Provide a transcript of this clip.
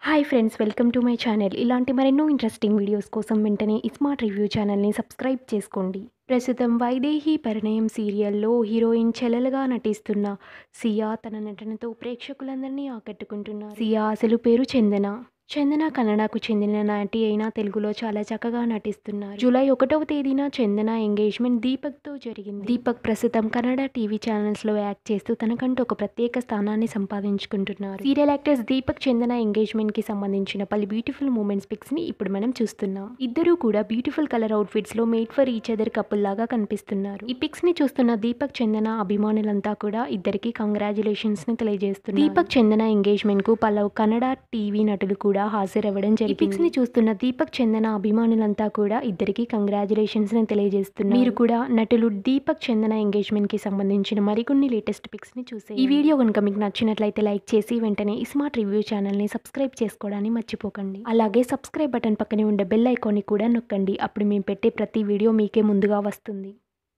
hi friends welcome to my channel ఇలాంటి మరెన్నో interesting videos కోసం వెంటనే స్మార్ట్ రివ్యూ ఛానల్ని సబ్స్క్రైబ్ చేసుకోండి ప్రస్తుతం వైదేహి పరిణయం సీరియల్లో హీరోయిన్ చెల్లెలుగా నటిస్తున్న సియా తన నటనతో ప్రేక్షకులందరినీ ఆకట్టుకుంటున్నారు సియా అసలు పేరు చందన చందన కన్నడకు చెందిన నటి అయినా తెలుగులో చాలా చక్కగా నటిస్తున్నారు జూలై ఒకటవ తేదీన చందన ఎంగేజ్మెంట్ దీపక్తో జరిగింది దీపక్ ప్రస్తుతం కన్నడ టీవీ ఛానల్స్ లో యాక్ట్ చేస్తూ తనకంటూ ఒక ప్రత్యేక స్థానాన్ని సంపాదించుకుంటున్నారు serial actors Deepak Chandana engagement కి సంబంధించిన పలు బ్యూటిఫుల్ మూమెంట్స్ పిక్స్ ని ఇప్పుడు మనం చూస్తున్నాం ఇద్దరూ కూడా బ్యూటిఫుల్ కలర్ అవుట్ఫిట్స్ లో made for each other couple లాగా కనిపిస్తున్నారు ఈ పిక్స్ ని చూస్తున్న దీపక్ చందన అభిమానులంతా కూడా ఇద్దరికి కంగ్రాచులేషన్స్ ని తెలియజేస్తున్నారు దీపక్ చందన ఎంగేజ్మెంట్ కు పలు కన్నడ టీవీ నటులు కూడా హాజరవ్వడం జరిగింది పిక్స్ ని చూస్తున్న దీపక్ చందన అభిమానులంతా కూడా ఇద్దరికి కంగ్రాచులేషన్స్ ని తెలియజేస్తున్నారు మీరు కూడా నటులు దీపక్ చందన ఎంగేజ్మెంట్ కి సంబంధించిన మరికొన్ని లేటెస్ట్ పిక్స్ ని చూసే ఈ వీడియో కనుక మీకు నచ్చినట్లయితే లైక్ చేసి వెంటనే ఈ స్మార్ట్ రివ్యూ ఛానల్ ని సబ్స్క్రైబ్ చేసుకోవడాన్ని మర్చిపోకండి అలాగే సబ్స్క్రైబ్ బటన్ పక్కనే ఉండే బెల్ ఐకాన్ ని కూడా నొక్కండి అప్పుడు మేము పెట్టే ప్రతి వీడియో మీకే ముందుగా వస్తుంది